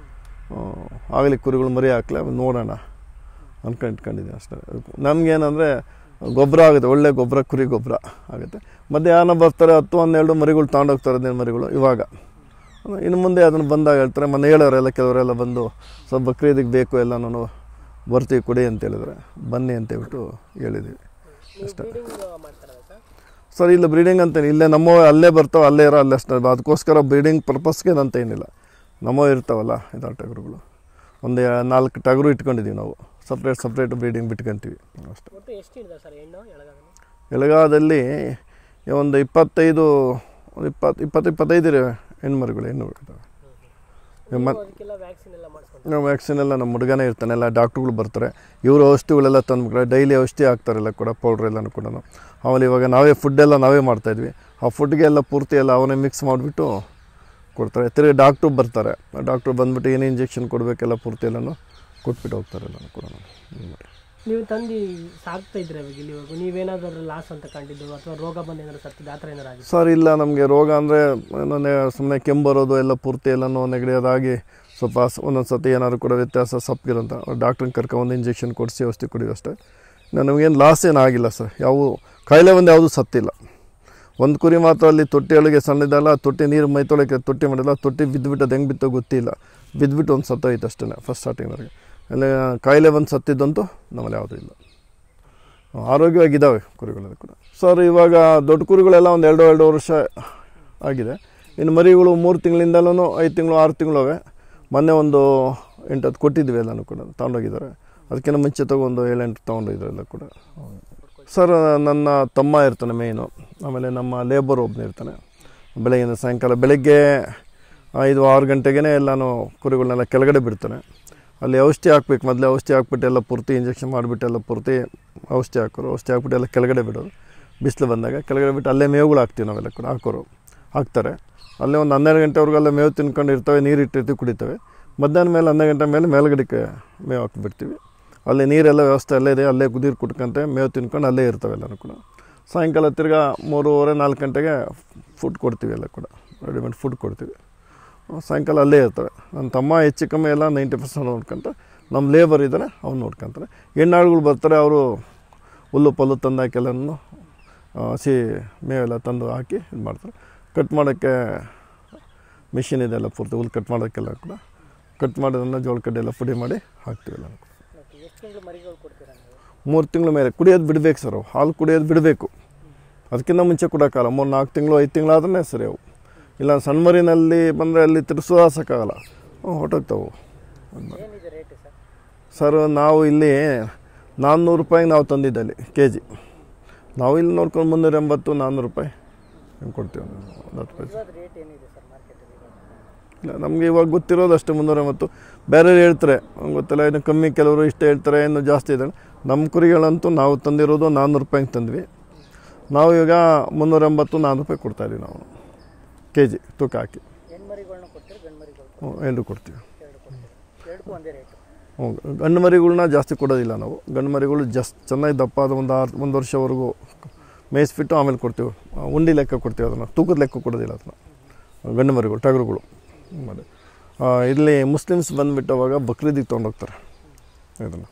ಆಗಲಿ ಕುರಿಗಳು ಮರಿ ಹಾಕ್ಲಿ ಆಮೇಲೆ ನೋಡೋಣ ಅನ್ಕೊಂಡು ಇಟ್ಕೊಂಡಿದ್ದೀನಿ ಅಷ್ಟೇ ನಮಗೇನಂದರೆ ಗೊಬ್ಬರ ಆಗುತ್ತೆ ಒಳ್ಳೆ ಗೊಬ್ಬರ ಕುರಿ ಗೊಬ್ಬರ ಆಗುತ್ತೆ ಮತ್ತೆ ಯಾರನ್ನ ಬರ್ತಾರೆ ಹತ್ತು ಹನ್ನೆರಡು ಮರಿಗಳು ತಗೊಂಡೋಗ್ತಾರೆ ಹದಿನೈದು ಮರಿಗಳು ಇವಾಗ ಇನ್ನು ಮುಂದೆ ಅದನ್ನು ಬಂದಾಗ ಹೇಳ್ತಾರೆ ಮೊನ್ನೆ ಹೇಳೋರೆಲ್ಲ ಕೆಲವರೆಲ್ಲ ಬಂದು ಸ್ವಲ್ಪ ಬಕ್ರೀದಿಗೆ ಬೇಕು ಎಲ್ಲ ನಾನು ಬರ್ತೀವಿ ಕೊಡಿ ಅಂತ ಹೇಳಿದ್ರೆ ಬನ್ನಿ ಅಂತ ಹೇಳ್ಬಿಟ್ಟು ಹೇಳಿದ್ದೀವಿ ನೀವು ಬ್ರೀಡಿಂಗ್ ಮಾಡ್ತಾರಲ್ಲ ಸರ್ ಸರ್ ಇಲ್ಲ ಬ್ರೀಡಿಂಗ್ ಅಂತ ಇಲ್ಲೇ ನಮ್ಮ ಅಲ್ಲೇ ಬರ್ತಾವೆ ಅಲ್ಲೇ ಇರೋ ಅಲ್ಲೇ ಅಷ್ಟೇ ಅದಕ್ಕೋಸ್ಕರ ಬ್ರೀಡಿಂಗ್ ಪರ್ಪಸ್ಗೆ ಅಂತ ಏನಿಲ್ಲ ನಮ್ಮ ಇರ್ತಾವಲ್ಲ ಇದು ಟಗರುಗಳು ಒಂದು ನಾಲ್ಕು ಟಗರು ಇಟ್ಕೊಂಡಿದ್ದೀವಿ ನಾವು ಸಪ್ರೇಟ್ ಸಪ್ರೇಟ್ ಬ್ರೀಡಿಂಗ್ ಬಿಟ್ಕೊಂತೀವಿ ಅಷ್ಟೇ ಒಟ್ಟು ಎಷ್ಟು ಹಿಡಿದ ಸರ್ ಹೆಣ್ಣು ಎಳಗಾದಲ್ಲಿ ಎಳಗಾದಲ್ಲಿ ಒಂದು ಇಪ್ಪತ್ತೈದು ಒಂದು ಇಪ್ಪತ್ತು ಇಪ್ಪತ್ತು ಇಪ್ಪತ್ತೈದು ಇರೋ ಹೆಣ್ಮರಿಗಳು ಹೆಣ್ಣು ಇದ್ದಾವೆ ನೀವು ಅದಕ್ಕೆಲ್ಲ ವ್ಯಾಕ್ಸಿನ್ ಎಲ್ಲ ಮಾಡಿಸ್ಕೊಂಡು ನಾವು ವ್ಯಾಕ್ಸಿನ್ ಎಲ್ಲ ನಮ್ಮ ಹುಡುಗನೇ ಇರ್ತಾನೆ ಎಲ್ಲ ಡಾಕ್ಟ್ರುಗಳು ಬರ್ತಾರೆ ಇವರು ಔಷಧಿಗಳೆಲ್ಲ ತಂದ್ಬಿಟ್ರೆ ಡೈಲಿ ಔಷಧಿ ಹಾಕ್ತಾರೆಲ್ಲ ಕೂಡ ಪೌಡ್ರ್ ಎಲ್ಲನೂ ಕೂಡ ಆಮೇಲೆ ಇವಾಗ ನಾವೇ ಫುಡ್ಡೆಲ್ಲ ನಾವೇ ಮಾಡ್ತಾಯಿದ್ವಿ ಆ ಫುಡ್ಗೆ ಎಲ್ಲ ಪೂರ್ತಿ ಎಲ್ಲ ಅವನೇ ಮಿಕ್ಸ್ ಮಾಡಿಬಿಟ್ಟು ಕೊಡ್ತಾರೆ ತಿರುಗಿ ಡಾಕ್ಟ್ರು ಬರ್ತಾರೆ ಡಾಕ್ಟ್ರು ಬಂದ್ಬಿಟ್ಟು ಏನು ಇಂಜೆಕ್ಷನ್ ಕೊಡಬೇಕೆಲ್ಲ ಪೂರ್ತಿ ಎಲ್ಲನೂ ಕೊಟ್ಬಿಟ್ಟು ಹೋಗ್ತಾರೆ ಎಲ್ಲನೂ ಕೂಡ ಇದು ಮಾಡಿ. ನೀವು ತಂದು ಸಾಕ್ತಾ ಇದ್ರೆ ಇವಾಗ ಇಲ್ಲಿ ಇವಾಗ ನೀವೇನಾದ್ರೂ ಲಾಸ್ ಅಂತ ಕಂಡಿದ್ದು ಅಥವಾ ರೋಗ ಬಂದು ಏನಾದ್ರು ಸತ್ತಿದ್ದು ಆ ಥರ ಏನಾರು ಆಗಿದೆ ಸರ್ ಇಲ್ಲ ನಮಗೆ ರೋಗ ಅಂದರೆ ಸುಮ್ಮನೆ ಕೆಮ್ಮು ಬರೋದು ಎಲ್ಲ ಪೂರ್ತಿ ಎಲ್ಲನೂ ನೆಗಡಿಯೋದಾಗಿ ಸ್ವಲ್ಪ ಸ- ಒಂದೊಂದು ಸತಿ ಏನಾದ್ರು ಕೂಡ ವ್ಯತ್ಯಾಸ ಸಪ್ಪಗಿರಂತ ಡಾಕ್ಟ್ರನ್ನ ಕರ್ಕೊಂಡು ಇಂಜೆಕ್ಷನ್ ಕೊಡಿಸಿ ಔಷಧಿ ಕುಡಿಯೋ ಅಷ್ಟೇ ಇನ್ನು ನಮಗೇನು ಲಾಸ್ ಏನು ಆಗಿಲ್ಲ ಸರ್ ಯಾವ ಕಾಯಿಲೆ ಒಂದು ಯಾವುದೂ ಸತ್ತಿಲ್ಲ ಒಂದು ಕುರಿ ಮಾತ್ರ ಅಲ್ಲಿ ತೊಟ್ಟಿಯೊಳಗೆ ಸಣ್ಣದಲ್ಲ ತೊಟ್ಟಿ ನೀರು ಮೈ ತೊಳಕ್ಕೆ ತೊಟ್ಟಿ ಮಾಡಿಲ್ಲ ತೊಟ್ಟಿ ಬಿದ್ದುಬಿಟ್ಟು ಅದು ಹೆಂಗೆ ಬಿತ್ತೋ ಗೊತ್ತಿಲ್ಲ ಬಿದ್ದುಬಿಟ್ಟು ಒಂದು ಸತ್ತೋಯ್ತು ಅಷ್ಟೇ ಫಸ್ಟ್ ಸ್ಟಾರ್ಟಿಂಗ್ವರೆಗೆ ಅಲ್ಲಿ ಕಾಯಿಲೆ ಬಂದು ಸತ್ತಿದ್ದಂತೂ ನಮ್ಮಲ್ಲಿ ಯಾವುದೂ ಇಲ್ಲ ಆರೋಗ್ಯವಾಗಿದ್ದಾವೆ ಕುರಿಗಳೆಲ್ಲ ಕೂಡ ಸರ್ ಇವಾಗ ದೊಡ್ಡ ಕುರಿಗಳೆಲ್ಲ ಒಂದು ಎರಡು ಎರಡು ವರ್ಷ ಆಗಿದೆ ಇನ್ನು ಮರಿಗಳು ಮೂರು ತಿಂಗಳಿಂದಲೂ ಐದು ತಿಂಗಳು ಆರು ತಿಂಗಳವೆ ಮೊನ್ನೆ ಒಂದು ಎಂಟು ಹತ್ತು ಕೊಟ್ಟಿದ್ವಿ ಎಲ್ಲನೂ ಕೂಡ ತೊಗೊಂಡೋಗಿದ್ದಾರೆ ಅದಕ್ಕಿಂತ ಮುಂಚೆ ತಗೊಂಡು ಏಳೆಂಟು ತೊಗೊಂಡೋಗಿದ್ದಾರೆ ಎಲ್ಲ ಕೂಡ ಸರ್ ನನ್ನ ತಮ್ಮ ಇರ್ತಾನೆ ಮೇಯ್ನು ಆಮೇಲೆ ನಮ್ಮ ಲೇಬರ್ ಒಬ್ಬನೇ ಇರ್ತಾನೆ ಬೆಳಗಿನ ಸಾಯಂಕಾಲ ಬೆಳಗ್ಗೆ ಐದು ಆರು ಗಂಟೆಗೇ ಎಲ್ಲನೂ ಕುರಿಗಳನ್ನೆಲ್ಲ ಕೆಳಗಡೆ ಬಿಡ್ತಾನೆ ಅಲ್ಲಿ ಔಷಧಿ ಹಾಕ್ಬೇಕು ಮೊದಲೇ ಔಷಧಿ ಹಾಕ್ಬಿಟ್ಟು ಎಲ್ಲ ಪೂರ್ತಿ ಇಂಜೆಕ್ಷನ್ ಮಾಡಿಬಿಟ್ಟು ಎಲ್ಲ ಪೂರ್ತಿ ಔಷಧಿ ಹಾಕೋರು ಔಷಧಿ ಹಾಕ್ಬಿಟ್ಟು ಎಲ್ಲ ಕೆಳಗಡೆ ಬಿಡೋದು ಬಿಸಿಲು ಬಂದಾಗ ಕೆಳಗಡೆ ಬಿಟ್ಟು ಅಲ್ಲೇ ಮೇವುಗಳು ಹಾಕ್ತೀವಿ ನಾವೆಲ್ಲ ಕೂಡ ಹಾಕೋರು ಹಾಕ್ತಾರೆ ಅಲ್ಲೇ ಒಂದು ಹನ್ನೆರಡು ಗಂಟೆವರೆಗೂ ಅಲ್ಲೇ ಮೇವು ತಿನ್ಕೊಂಡು ಇರ್ತವೆ ನೀರು ಇಟ್ಟಿರ್ತೀವಿ ಕುಡಿತವೆ ಮಧ್ಯಾಹ್ನ ಮೇಲೆ ಹನ್ನೆರಡು ಗಂಟೆ ಮೇಲೆ ಮೇಲ್ಗಡೆಗೆ ಮೇವು ಹಾಕ್ಬಿಡ್ತೀವಿ ಅಲ್ಲಿ ನೀರೆಲ್ಲ ವ್ಯವಸ್ಥೆ ಅಲ್ಲೇ ಇದೆ ಅಲ್ಲೇ ಕುದೀರು ಕುಟ್ಕೊಂತೆ ಮೇವು ತಿನ್ಕೊಂಡು ಅಲ್ಲೇ ಇರ್ತವೆ ಎಲ್ಲನೂ ಕೂಡ ಸಾಯಂಕಾಲ ತಿರ್ಗಾ ಮೂರುವರೆ ನಾಲ್ಕು ಗಂಟೆಗೆ ಫುಡ್ ಕೊಡ್ತೀವಿ ಎಲ್ಲ ಕೂಡ ರೆಡಿಮೇಡ್ ಫುಡ್ ಕೊಡ್ತೀವಿ ಸಾಯಂಕಾಲ ಅಲ್ಲೇ ಇರ್ತವೆ ನನ್ನ ತಮ್ಮ ಹೆಚ್ಚು ಕಮ್ಮಿ ಎಲ್ಲ ನೈಂಟಿ ಪರ್ಸೆಂಟ್ ನೋಡ್ಕೊಂತ ನಮ್ಮ ಲೇಬರ್ ಇದ್ದಾರೆ ಅವ್ನು ನೋಡ್ಕೊಂತಾರೆ ಹೆಣ್ಣಾಳುಗಳು ಬರ್ತಾರೆ ಅವರು ಹುಲ್ಲು ಪಲ್ಲು ತಂದು ಹಾಕೆಲ್ಲನೂ ಹಸಿ ಮೇವೆಲ್ಲ ತಂದು ಹಾಕಿ ಇದು ಮಾಡ್ತಾರೆ ಕಟ್ ಮಾಡೋಕ್ಕೆ ಮಿಷಿನ್ ಇದೆಲ್ಲ ಪೂರ್ತಿ ಹುಲ್ಲು ಕಟ್ ಮಾಡೋಕ್ಕೆಲ್ಲ ಕೂಡ ಕಟ್ ಮಾಡೋದನ್ನು ಜೋಳ ಕಡ್ಡಿ ಎಲ್ಲ ಪುಡಿ ಮಾಡಿ ಹಾಕ್ತೀವಿ ಎಲ್ಲ ಎಷ್ಟು ತಿಂಗಳು ಮರಿಗಳು ಕೊಡ್ತೀರಾ ನೀವು ಮೂರು ತಿಂಗಳ ಮೇಲೆ ಕುಡಿಯೋದು ಬಿಡಬೇಕು ಸರ್ ಅವು ಹಾಲು ಕುಡಿಯೋದು ಬಿಡಬೇಕು ಅದಕ್ಕಿಂತ ಮುಂಚೆ ಕೊಡೋಕ್ಕಲ್ಲ ಮೂರು ನಾಲ್ಕು ತಿಂಗಳು ಐದು ತಿಂಗಳಾದ್ರೆ ಸರಿ ಅವು ಇಲ್ಲ ಸಣ್ಣ ಮರಿನಲ್ಲಿ ಬಂದರೆ ಅಲ್ಲಿ ತಿರ್ಸೋಸಕ್ಕಾಗಲ್ಲ ಹೊಟ್ಟೋಗ್ತಾವು ಏನಿದೆ ರೇಟ್ ಸರ್ ಸರ್ ನಾವು ಇಲ್ಲಿ ನಾನ್ನೂರು ರೂಪಾಯಿಗೆ ನಾವು ತಂದಿದ್ದೆ ಅಲ್ಲಿ ಕೆ ಜಿ ನಾವು ಇಲ್ಲಿ ನೋಡ್ಕೊಂಡು ಮುನ್ನೂರ ಎಂಬತ್ತು ನಾನ್ನೂರು ರೂಪಾಯಿ ಹಿಂಗೆ ಕೊಡ್ತೀವಿ ಒಂದು ಹತ್ತು ರೂಪಾಯಿ ಇವಾಗ ರೇಟ್ ಏನಿದೆ ಸರ್ ಮಾರ್ಕೆಟಲ್ಲಿ ಇವಾಗ ಇಲ್ಲ ನಮಗೆ ಇವಾಗ ಗೊತ್ತಿರೋದು ಅಷ್ಟೇ ಮುನ್ನೂರ ಎಂಬತ್ತು ಬೇರೆಯವ್ರು ಹೇಳ್ತಾರೆ ಅವ್ರಿಗೆ ಗೊತ್ತಿಲ್ಲ ಇನ್ನು ಕಮ್ಮಿ ಕೆಲವರು ಇಷ್ಟ ಹೇಳ್ತಾರೆ ಇನ್ನು ಜಾಸ್ತಿ ಇದೆ ನಮ್ಮ ಕುರಿಗಳಂತೂ ನಾವು ತಂದಿರೋದು ನಾನ್ನೂರು ರೂಪಾಯಿಗೆ ತಂದ್ವಿ ನಾವು ಈಗ ಮುನ್ನೂರ ಎಂಬತ್ತು ನಾನ್ನೂರು ರೂಪಾಯಿ ಕೊಡ್ತಾಯಿದ್ದೀವಿ ನಾವು ಕೆ ಜಿ ತೂಕ ಹಾಕಿ ಹೆಣ್ಣು ಮರಿಗಳನ್ನ ಕೊಡ್ತೀರಿ ಗಂಡು ಮರಿಗಳು ಹ್ಞೂ ಎರಡು ಕೊಡ್ತೀವಿ ಎರಡು ಕೊಡ್ತೀರಿ ಎರಡಕ್ಕೂ ಒಂದೇ ರೇಟು ಹ್ಞೂ ಗಂಡು ಮರಿಗಳ್ನ ಜಾಸ್ತಿ ಕೊಡೋದಿಲ್ಲ ನಾವು ಗಂಡು ಮರಿಗಳು ಜಸ್ಟ್ ಚೆನ್ನಾಗಿ ದಪ್ಪ ಆದ ಒಂದು ಆರು ಒಂದು ವರ್ಷವರೆಗೂ ಮೇಯಿಸ್ಬಿಟ್ಟು ಆಮೇಲೆ ಕೊಡ್ತೀವಿ ಆ, ಉಂಡಿ ಲೆಕ್ಕ ಕೊಡ್ತೀವಿ ಅದನ್ನು ತೂಕದ ಲೆಕ್ಕ ಕೊಡೋದಿಲ್ಲ ಅದನ್ನು ಗಂಡು ಮರಿಗಳು ಟಗರುಗಳು ಮಾಡಿ ಇಲ್ಲಿ ಮುಸ್ಲಿಮ್ಸ್ ಬಂದುಬಿಟ್ಟು ಅವಾಗ ಬಕ್ರೀದಿಗೆ ತೊಗೊಂಡೋಗ್ತಾರೆ ಇದನ್ನು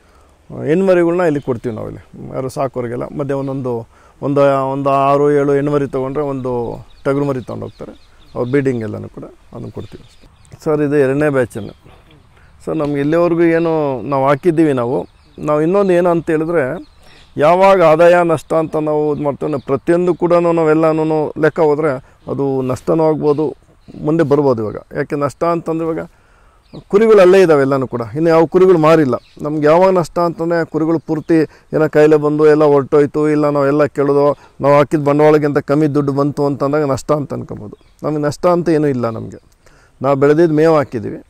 ಹೆಣ್ಣು ಮರಿಗಳ್ನ ಇಲ್ಲಿ ಕೊಡ್ತೀವಿ ನಾವು ಇಲ್ಲಿ ಯಾರು ಸಾಕೋರಿಗೆಲ್ಲ ಮಧ್ಯೆ ಒಂದೊಂದು ಒಂದು ಒಂದು ಆರು ಏಳು ಹೆಣ್ಣು ಮರಿ ತೊಗೊಂಡ್ರೆ ಒಂದು ಟಗರು ಮರಿ ತೊಗೊಂಡೋಗ್ತಾರೆ ಅವ್ರು ಬೀಡಿಂಗ್ ಎಲ್ಲನೂ ಕೂಡ ಅದನ್ನು ಕೊಡ್ತೀವಿ ಅಷ್ಟೇ ಸರ್ ಇದು ಎರಡನೇ ಬ್ಯಾಚನ್ನು ಸರ್ ನಮ್ಗೆ ಇಲ್ಲಿವರೆಗೂ ಏನು ನಾವು ಹಾಕಿದ್ದೀವಿ ನಾವು ನಾವು ಇನ್ನೊಂದು ಏನು ಅಂತ ಹೇಳಿದ್ರೆ ಯಾವಾಗ ಆದಾಯ ನಷ್ಟ ಅಂತ ನಾವು ಇದು ಮಾಡ್ತೇವೆ ನಾವು ಪ್ರತಿಯೊಂದು ಕೂಡ ನಾವೆಲ್ಲನೂ ಲೆಕ್ಕ ಹೋದರೆ ಅದು ನಷ್ಟನೂ ಆಗ್ಬೋದು ಮುಂದೆ ಬರ್ಬೋದು ಇವಾಗ ಯಾಕೆ ನಷ್ಟ ಅಂತಂದ್ರೆ ಇವಾಗ ಕುರಿಗಳು ಅಲ್ಲೇ ಇದ್ದಾವೆ ಎಲ್ಲನೂ ಕೂಡ ಇನ್ನು ಯಾವ ಕುರಿಗಳು ಮಾರಿಲ್ಲ ನಮ್ಗೆ ಯಾವಾಗ ನಷ್ಟ ಅಂತಂದರೆ ಕುರಿಗಳು ಪೂರ್ತಿ ಏನೋ ಕಾಯಿಲೆ ಬಂದು ಎಲ್ಲ ಹೊರಟೋಯ್ತು ಇಲ್ಲ ನಾವೆಲ್ಲ ಕೇಳೋದು ನಾವು ಹಾಕಿದ ಬಂಡವಾಳಕ್ಕಿಂತ ಕಮ್ಮಿ ದುಡ್ಡು ಬಂತು ಅಂತಂದಾಗ ನಷ್ಟ ಅಂತ ಅನ್ಕೊಬೋದು ನಮಗೆ ನಷ್ಟ ಅಂತ ಏನೂ ಇಲ್ಲ ನಮಗೆ ನಾವು ಬೆಳೆದಿದ್ದು ಮೇವು ಹಾಕಿದ್ದೀವಿ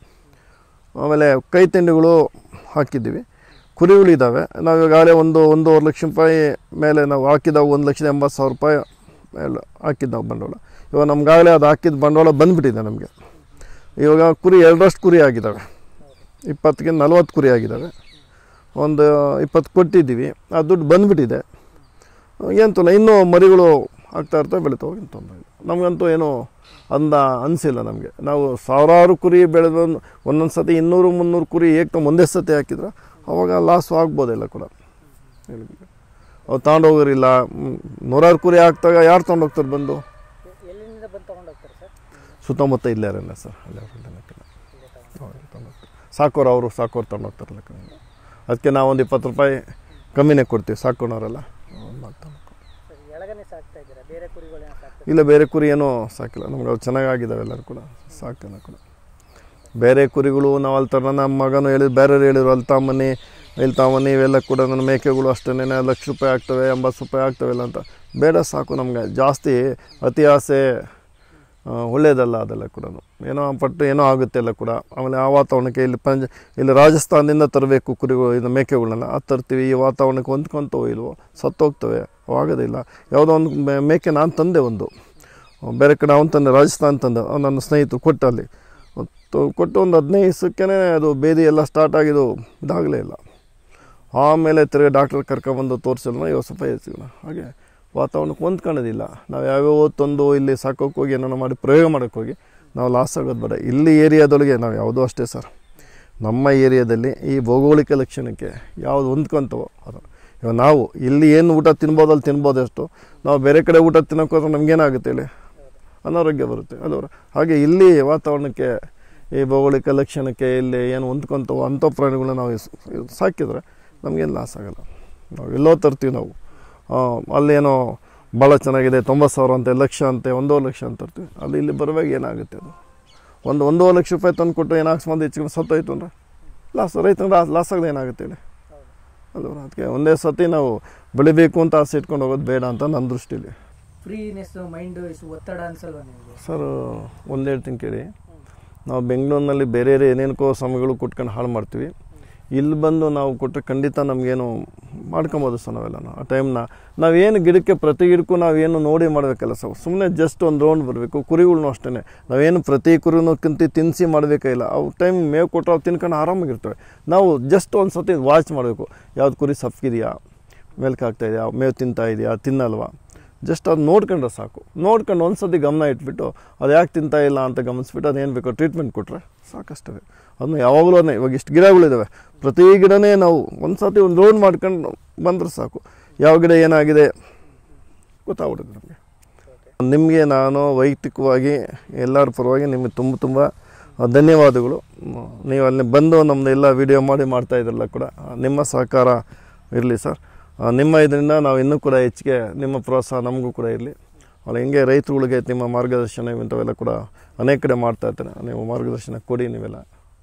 ಆಮೇಲೆ ಕೈ ತಿಂಡಿಗಳು ಹಾಕಿದ್ದೀವಿ ಕುರಿಗಳಿದ್ದಾವೆ ನಾವು ಈಗಾಗಲೇ ಒಂದು ಒಂದೂವರೆ ಲಕ್ಷ ರೂಪಾಯಿ ಮೇಲೆ ನಾವು ಹಾಕಿದ್ದಾವೆ ಒಂದು ಲಕ್ಷದ ಎಂಬತ್ತು ಸಾವಿರ ರೂಪಾಯಿ ಮೇಲೆ ಹಾಕಿದ್ದು ನಾವು ಬಂಡವಾಳ ಇವಾಗ ನಮ್ಗಾಗಲೇ ಅದು ಹಾಕಿದ ಬಂಡವಾಳ ಬಂದುಬಿಟ್ಟಿದೆ ನಮಗೆ ಇವಾಗ ಕುರಿ ಎರಡರಷ್ಟು ಕುರಿ ಆಗಿದ್ದಾವೆ ಇಪ್ಪತ್ತಿಗೆ ನಲ್ವತ್ತು ಕುರಿ ಆಗಿದ್ದಾವೆ ಒಂದು ಇಪ್ಪತ್ತು ಕೊಟ್ಟಿದ್ದೀವಿ ಆ ದುಡ್ಡು ಬಂದುಬಿಟ್ಟಿದೆ ಏನು ತೊಂದರೆ ಇನ್ನೂ ಮರಿಗಳು ಆಗ್ತಾ ಇರ್ತವೆ ಬೆಳೀತಾ ಹೋಗಿ ತೊಂದರೆ ಇಲ್ಲ ನಮಗಂತೂ ಏನು ಅಂದ ಅನಿಸಿಲ್ಲ ನಮಗೆ ನಾವು ಸಾವಿರಾರು ಕುರಿ ಬೆಳೆದು ಒಂದೊಂದು ಸತಿ ಇನ್ನೂರು ಮುನ್ನೂರು ಕುರಿ ಏಕ್ತ ಒಂದೇ ಸತಿ ಹಾಕಿದ್ರೆ ಅವಾಗ ಲಾಸ್ ಆಗ್ಬೋದೆಲ್ಲ ಕೂಡ ಅವು ತಗೊಂಡೋಗೋರಿಲ್ಲ ಮ್, ನೂರಾರು ಕುರಿ ಹಾಕ್ದಾಗ ಯಾರು ತೊಗೊಂಡೋಗ್ತಾರೆ ಬಂದು ಎಲ್ಲಿಂದ ಬಂದು ತೊಗೊಂಡು ಹೋಗ್ತಾರೆ ಸರ್ ಸುತ್ತಮುತ್ತ ಇಲ್ಲೇ ಇರಲ್ಲ ಸರ್ ಅಲ್ಲೇ ಸಾಕೋರು ಅವರು ಸಾಕೋರು ತೊಗೊಂಡೋಗ್ತಾರಲ್ಲ ಅದಕ್ಕೆ ನಾವು ಒಂದು ಇಪ್ಪತ್ತು ರೂಪಾಯಿ ಕಮ್ಮಿನೇ ಕೊಡ್ತೀವಿ ಸಾಕೋಣವರೆಲ್ಲ ಸರ್ ಎಳಗನೆ ಸಾಕ್ತಾ ಇದ್ದೀರಾ ಬೇರೆ ಕುರಿಗಳೇನು ಸಾಕ್ತಾ ಇಲ್ಲ ಬೇರೆ ಕುರಿ ಏನೂ ಸಾಕಿಲ್ಲ ನಮ್ಗೆ ಅವು ಚೆನ್ನಾಗಿದ್ದಾವೆ ಎಲ್ಲರೂ ಕೂಡ ಸಾಕಿಲ್ಲ ಕೂಡ ಬೇರೆ ಕುರಿಗಳು ನಾವು ಅಲ್ಲಿ ಥರ ನಮ್ಮ ಮಗನು ಹೇಳಿದ್ರು ಬೇರೆಯವ್ರು ಹೇಳಿದ್ರು ಅಲ್ಲಿ ತಾಮನಿ ಇಲ್ಲಿ ತಾಮನಿ ಇವೆಲ್ಲ ಕೂಡ ನನ್ನ ಮೇಕೆಗಳು ಅಷ್ಟೇನೆ ಲಕ್ಷ ರೂಪಾಯಿ ಆಗ್ತವೆ ಎಂಬತ್ತು ರೂಪಾಯಿ ಆಗ್ತವೆಲ್ಲ ಅಂತ ಬೇಡ ಸಾಕು ನಮಗೆ ಜಾಸ್ತಿ ಅತಿ ಆಸೆ ಆ, ಒಳ್ಳೆಯದಲ್ಲ ಅದೆಲ್ಲ ಕೂಡ ಏನೋ ಪಟ್ಟು ಏನೋ ಆಗುತ್ತೆ ಎಲ್ಲ ಕೂಡ ಆಮೇಲೆ ಆ ವಾತಾವರಣಕ್ಕೆ ಇಲ್ಲಿ ಪಂಜ ಇಲ್ಲಿ ರಾಜಸ್ಥಾನದಿಂದ ತರಬೇಕು ಕುರಿಗಳು ಇದು ಮೇಕೆಗಳನ್ನೆಲ್ಲ ಅದು ತರ್ತೀವಿ ಈ ವಾತಾವರಣಕ್ಕೆ ಹೊಂದ್ಕೊಂತವೋ ಇಲ್ವೋ ಸತ್ತೋಗ್ತವೆ ಆಗೋದಿಲ್ಲ ಯಾವುದೋ ಒಂದು ಮೇ- ಮೇಕೆ ನಾನು ತಂದೆ ಒಂದು ಬೇರೆ ಕಡೆ ಅವನು ತಂದೆ ರಾಜಸ್ಥಾನ ತಂದೆ ಅವ್ನು ನನ್ನ ಸ್ನೇಹಿತರು ಕೊಟ್ಟ ಅಲ್ಲಿ ತ- ಕೊಟ್ಟು ಒಂದು ಹದಿನೈದು ದಿವಸಕ್ಕೇ ಅದು ಬೇದಿ ಎಲ್ಲ ಸ್ಟಾರ್ಟ್ ಆಗಿದ್ದು ಇದಾಗಲೇ ಇಲ್ಲ ಆಮೇಲೆ ತಿರ್ಗಿ ಡಾಕ್ಟರ್ ಕರ್ಕೊಬಂದು ತೋರಿಸಿಲ್ಲ ಇವಾಗ ಸ್ವಲ್ಪ ಹೆಚ್ಚಿಲ್ಲ ಹಾಗೆ ವಾತಾವರಣಕ್ಕೆ ಹೊಂದ್ಕೊಳ್ಳೋದಿಲ್ಲ ನಾವು ಯಾವ್ಯಾವ ತಂದು ಇಲ್ಲಿ ಸಾಕೋಕೆ ಹೋಗಿ ಏನೋ ಮಾಡಿ ಪ್ರಯೋಗ ಮಾಡೋಕ್ಕೆ ಹೋಗಿ ನಾವು ಲಾಸ್ ಆಗೋದು ಬೇಡ ಇಲ್ಲಿ ಏರಿಯಾದೊಳಗೆ ನಾವು ಯಾವುದೂ ಅಷ್ಟೇ ಸರ್ ನಮ್ಮ ಏರಿಯಾದಲ್ಲಿ ಈ ಭೌಗೋಳಿಕ ಲಕ್ಷಣಕ್ಕೆ ಯಾವುದು ಹೊಂದ್ಕೊಂತವೋ ಅದು ಇವಾಗ ನಾವು ಇಲ್ಲಿ ಏನು ಊಟ ತಿನ್ಬೋದು ಅಲ್ಲಿ ತಿನ್ಬೋದು ಅಷ್ಟು ನಾವು ಬೇರೆ ಕಡೆ ಊಟ ತಿನ್ನೋಕ್ಕೋದ್ರೆ ನಮಗೇನಾಗುತ್ತೆ ಇಲ್ಲಿ ಅನಾರೋಗ್ಯ ಬರುತ್ತೆ ಅಲ್ವರ ಹಾಗೆ ಇಲ್ಲಿ ವಾತಾವರಣಕ್ಕೆ ಈ ಭೌಗೋಳಿಕ ಲಕ್ಷಣಕ್ಕೆ ಇಲ್ಲಿ ಏನು ಹೊಂದ್ಕೊಂತವೋ ಅಂಥ ಪ್ರಾಣಿಗಳನ್ನ ನಾವು ಸ್- ಸಾಕಿದ್ರೆ ನಮಗೇನು ಲಾಸ್ ಆಗಲ್ಲ ನಾವು ಎಲ್ಲೋ ತರ್ತೀವಿ ನಾವು ಆ, ಅಲ್ಲೇನೋ ಭಾಳ ಚೆನ್ನಾಗಿದೆ ತೊಂಬತ್ತು ಸಾವಿರ ಅಂತೆ ಲಕ್ಷ ಅಂತೆ ಒಂದೂವರೆ ಲಕ್ಷ ಅಂತ ತರ್ತೀವಿ ಅಲ್ಲಿ ಇಲ್ಲಿ ಬರುವಾಗ ಏನಾಗುತ್ತೆ ಅದು ಒಂದು ಒಂದೂವರೆ ಲಕ್ಷ ರೂಪಾಯಿ ತಂದು ಕೊಟ್ಟು ಏನು ಅಕಸ್ಮಾತ್ ಹೆಚ್ಚಿಗೆ ಸತ್ತೋಯ್ತು ಅಂದ್ರೆ ಲಾಸ್ ರೈತನ ಲಾಸ್ ಆಗದೆ ಏನಾಗುತ್ತೆ ಇಲ್ಲಿ ಅಲ್ವ ಅದಕ್ಕೆ ಒಂದೇ ಸತಿ ನಾವು ಬೆಳಿಬೇಕು ಅಂತ ಆಸೆ ಇಟ್ಕೊಂಡು ಹೋಗೋದು ಬೇಡ ಅಂತ ನನ್ನ ದೃಷ್ಟಿಲಿ ಫ್ರೀನೆಸ್ ಮೈಂಡ್ ಒತ್ತಡ ಅನ್ಸಲ್ವಾ ನಿಮಗೆ ಸರ್ ಒಂದು ಹೇಳ್ತೀನಿ ಕೇಳಿ ನಾವು ಬೆಂಗಳೂರಿನಲ್ಲಿ ಬೇರೆ ಬೇರೆ ಏನೇನಕ್ಕೋ ಸಮಯಗಳು ಕೊಟ್ಕೊಂಡು ಹಾಳು ಮಾಡ್ತೀವಿ ಇಲ್ಲಿ ಬಂದು ನಾವು ಕೊಟ್ಟರೆ ಖಂಡಿತ ನಮಗೇನು ಮಾಡ್ಕೊಬೋದು ಸರ್ ನಾವೆಲ್ಲ ಆ ಟೈಮ್ನ ನಾವೇನು ಗಿಡಕ್ಕೆ ಪ್ರತಿ ಗಿಡಕ್ಕೂ ನಾವೇನು ನೋಡಿ ಮಾಡಬೇಕಲ್ಲ ಸರ್ ಸುಮ್ಮನೆ ಜಸ್ಟ್ ಒಂದು ರೌಂಡ್ ಬರಬೇಕು ಕುರಿಗಳ್ನು ಅಷ್ಟೇ ನಾವೇನು ಪ್ರತಿ ಕುರಿನೂ ಕಿಂತಿ ತಿನ್ನಿಸಿ ಮಾಡಬೇಕಿಲ್ಲ ಅವು ಟೈಮ್ ಮೇವು ಕೊಟ್ಟು ಅವು ತಿನ್ಕೊಂಡು ಆರಾಮಾಗಿರ್ತವೆ ನಾವು ಜಸ್ಟ್ ಒಂದು ಸತಿ ವಾಚ್ ಮಾಡಬೇಕು ಯಾವ್ದು ಕುರಿ ಸಫ್ಗಿದೆಯಾ ಮೆಲ್ಕ್ ಆಗ್ತಾ ಇದೆಯಾ ಮೇವು ತಿಂತಾ ಇದೆಯಾ ತಿನ್ನಲ್ವಾ ಜಸ್ಟ್ ಅದು ನೋಡ್ಕೊಂಡ್ರೆ ಸಾಕು ನೋಡ್ಕೊಂಡು ಒಂದು ಸತಿ ಗಮನ ಇಟ್ಬಿಟ್ಟು ಅದು ಯಾಕೆ ತಿಂತಾ ಇಲ್ಲ ಅಂತ ಗಮನಿಸ್ಬಿಟ್ಟು ಅದೇನು ಬೇಕೋ ಟ್ರೀಟ್ಮೆಂಟ್ ಕೊಟ್ಟರೆ ಸಾಕಷ್ಟೇ ಅದನ್ನ ಯಾವಾಗಲೂ ಇವಾಗ ಇಷ್ಟು ಗಿಡಗಳಿದ್ದಾವೆ ಪ್ರತಿ ಗಿಡನೇ ನಾವು ಒಂದು ಸತಿ ಒಂದು ರೌಂಡ್ ಮಾಡ್ಕೊಂಡು ಬಂದರೆ ಸಾಕು ಯಾವ ಗಿಡ ಏನಾಗಿದೆ ಗೊತ್ತಾಗ್ಬಿಡುತ್ತೆ ನಮಗೆ ನಿಮಗೆ ನಾನು ವೈಯಕ್ತಿಕವಾಗಿ ಎಲ್ಲರ ಪರವಾಗಿ ನಿಮಗೆ ತುಂಬ ತುಂಬ ಧನ್ಯವಾದಗಳು ಮ್, ನೀವು ಅಲ್ಲಿ ಬಂದು ನಮ್ಮದು ಎಲ್ಲ ವಿಡಿಯೋ ಮಾಡಿ ಮಾಡ್ತಾ ಇದ್ರಲ್ಲ ಕೂಡ ನಿಮ್ಮ ಸಹಕಾರ ಇರಲಿ ಸರ್ ಆ, ನಿಮ್ಮ ಇದರಿಂದ ನಾವು ಇನ್ನೂ ಕೂಡ ಹೆಚ್ಚಿಗೆ ನಿಮ್ಮ ಪ್ರೋತ್ಸಾಹ ನಮಗೂ ಕೂಡ ಇರಲಿ ಅಲ್ಲಿ ಹಿಂಗೆ ರೈತರುಗಳಿಗೆ ನಿಮ್ಮ ಮಾರ್ಗದರ್ಶನ ಇಂಥವೆಲ್ಲ ಕೂಡ ಅನೇಕ ಕಡೆ ಮಾಡ್ತಾ ಇರ್ತಾರೆ ನೀವು ಮಾರ್ಗದರ್ಶನ ಕೊಡಿ ನೀವೆಲ್ಲ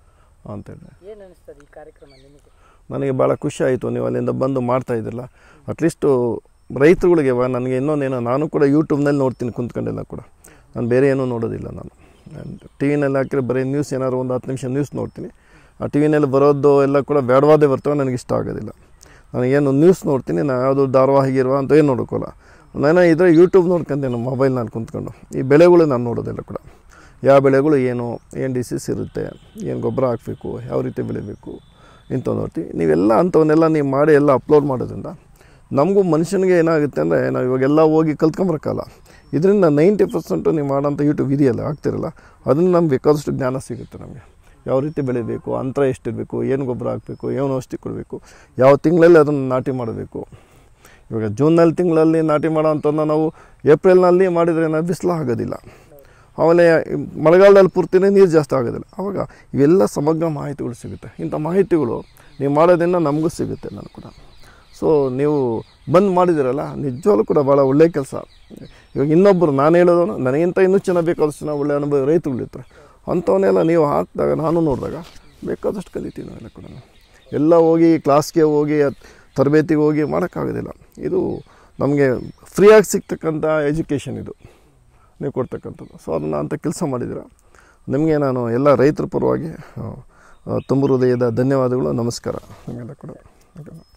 ಅಂತೇಳಿ ಏನು ಅನಿಸ್ತದೆ ಈ ಕಾರ್ಯಕ್ರಮ ನಿಮಗೆ ನನಗೆ ಭಾಳ ಖುಷಿ ಆಯಿತು ನೀವು ಅಲ್ಲಿಂದ ಬಂದು ಮಾಡ್ತಾ ಇದ್ದಿಲ್ಲ ಅಟ್ಲೀಸ್ಟು ರೈತರುಗಳಿಗೆ ವ- ನನಗೆ ಇನ್ನೊಂದೇನೋ ನಾನು ಕೂಡ ಯೂಟ್ಯೂಬ್ನಲ್ಲಿ ನೋಡ್ತೀನಿ ಕುಂತ್ಕೊಂಡೆಲ್ಲ ಕೂಡ ನಾನು ಬೇರೆ ಏನೂ ನೋಡೋದಿಲ್ಲ ನಾನು ಟಿ ವಿನಲ್ಲಿ ಹಾಕಿದ್ರೆ ಬರೀ ನ್ಯೂಸ್ ಏನಾದ್ರು ಒಂದು ಹತ್ತು ನಿಮಿಷ ನ್ಯೂಸ್ ನೋಡ್ತೀನಿ ಆ ಟಿ ವಿನಲ್ಲಿ ಬರೋದು ಎಲ್ಲ ಕೂಡ ಬೇಡವಾದೇ ಬರ್ತವೆ ನನಗೆ ಇಷ್ಟ ಆಗೋದಿಲ್ಲ ನನಗೇನು ನ್ಯೂಸ್ ನೋಡ್ತೀನಿ ನಾನು ಯಾವುದು ಧಾರಾವಾಹಿ ಗಿರುವ ಅಂತ ಏನು ನೋಡೋಕ್ಕಲ್ಲ ನಾನು ಇದ್ರೆ ಯೂಟ್ಯೂಬ್ ನೋಡ್ಕೊಂತೀನಿ ನಮ್ಮ ಮೊಬೈಲ್ನಲ್ಲಿ ಕುಂತ್ಕೊಂಡು ಈ ಬೆಳೆಗಳು ನಾನು ನೋಡೋದಿಲ್ಲ ಕೂಡ ಯಾವ ಬೆಳೆಗಳು ಏನು ಏನು ಡಿಸೀಸ್ ಇರುತ್ತೆ ಏನು ಗೊಬ್ಬರ ಹಾಕಬೇಕು ಯಾವ ರೀತಿ ಬೆಳಿಬೇಕು ಇಂಥವು ನೋಡ್ತೀವಿ ನೀವೆಲ್ಲ ಅಂಥವನ್ನೆಲ್ಲ ನೀವು ಮಾಡಿ ಎಲ್ಲ ಅಪ್ಲೋಡ್ ಮಾಡೋದ್ರಿಂದ ನಮಗೂ ಮನುಷ್ಯನಿಗೆ ಏನಾಗುತ್ತೆ ಅಂದರೆ ನಾವು ಇವಾಗೆಲ್ಲ ಹೋಗಿ ಕಲ್ತ್ಕೊಂಬರಕ್ಕಲ್ಲ ಇದರಿಂದ ನೈಂಟಿ ಪರ್ಸೆಂಟು ನೀವು ಮಾಡೋಂಥ ಯೂಟ್ಯೂಬ್ ಇದೆಯಲ್ಲ ಆಗ್ತಿರಲ್ಲ ಅದನ್ನು ನಮ್ಗೆ ಬೇಕಾದಷ್ಟು ಜ್ಞಾನ ಸಿಗುತ್ತೆ ನಮಗೆ ಯಾವ ರೀತಿ ಬೆಳಿಬೇಕು ಅಂತರ ಎಷ್ಟಿರಬೇಕು ಏನು ಗೊಬ್ಬರ ಹಾಕಬೇಕು ಏನು ಔಷಧಿ ಕೊಡಬೇಕು ಯಾವ ತಿಂಗಳಲ್ಲಿ ಅದನ್ನು ನಾಟಿ ಮಾಡಬೇಕು ಇವಾಗ ಜೂನಲ್ಲಿ ತಿಂಗಳಲ್ಲಿ ನಾಟಿ ಮಾಡೋ ಅಂಥದ್ದನ್ನ ನಾವು ಏಪ್ರಿಲ್ನಲ್ಲಿ ಮಾಡಿದರೆ ನಾವು ಬಿಸಿಲು ಆಗೋದಿಲ್ಲ ಆಮೇಲೆ ಮಳೆಗಾಲದಲ್ಲಿ ಪೂರ್ತಿನೇ ನೀರು ಜಾಸ್ತಿ ಆಗೋದಿಲ್ಲ ಆವಾಗ ಇವೆಲ್ಲ ಸಮಗ್ರ ಮಾಹಿತಿಗಳು ಸಿಗುತ್ತೆ ಇಂಥ ಮಾಹಿತಿಗಳು ನೀವು ಮಾಡೋದ್ರಿಂದ ನಮಗೂ ಸಿಗುತ್ತೆ ನಾನು ಕೂಡ ಸೊ ನೀವು ಬಂದು ಮಾಡಿದಿರಲ್ಲ ನಿಜವಾಗ್ಲೂ ಕೂಡ ಭಾಳ ಒಳ್ಳೆಯ ಕೆಲಸ ಇವಾಗ ಇನ್ನೊಬ್ಬರು ನಾನು ಹೇಳೋದು ನನಗಿಂತ ಇನ್ನೂ ಚೆನ್ನಾಗಿ ಬೇಕಾದಷ್ಟು ಜನ ಒಳ್ಳೆ ಅನುಭವ ರೈತರುಗಳಿರ್ತಾರೆ ಅಂಥವನ್ನೆಲ್ಲ ನೀವು ಹಾಕಿದಾಗ ನಾನು ನೋಡಿದಾಗ ಬೇಕಾದಷ್ಟು ಕಲಿತೀವಿ ನಾವೆಲ್ಲ ಕೂಡ ಎಲ್ಲ ಹೋಗಿ ಕ್ಲಾಸ್ಗೆ ಹೋಗಿ ಅದ್ ತರಬೇತಿಗೆ ಹೋಗಿ ಮಾಡೋಕ್ಕಾಗೋದಿಲ್ಲ ಇದು ನಮಗೆ ಫ್ರೀಯಾಗಿ ಸಿಗ್ತಕ್ಕಂಥ ಎಜುಕೇಷನ್ ಇದು ನೀವು ಕೊಡ್ತಕ್ಕಂಥದ್ದು ಸೊ ಅದನ್ನು ಅಂಥ ಕೆಲಸ ಮಾಡಿದ್ದೀರ ನಿಮಗೆ ನಾನು ಎಲ್ಲ ರೈತರ ಪರವಾಗಿ ಆ, ಆ, ತುಂಬ ಹೃದಯದ ಧನ್ಯವಾದಗಳು ನಮಸ್ಕಾರ ನಿಮಗೆಲ್ಲ ಕೂಡ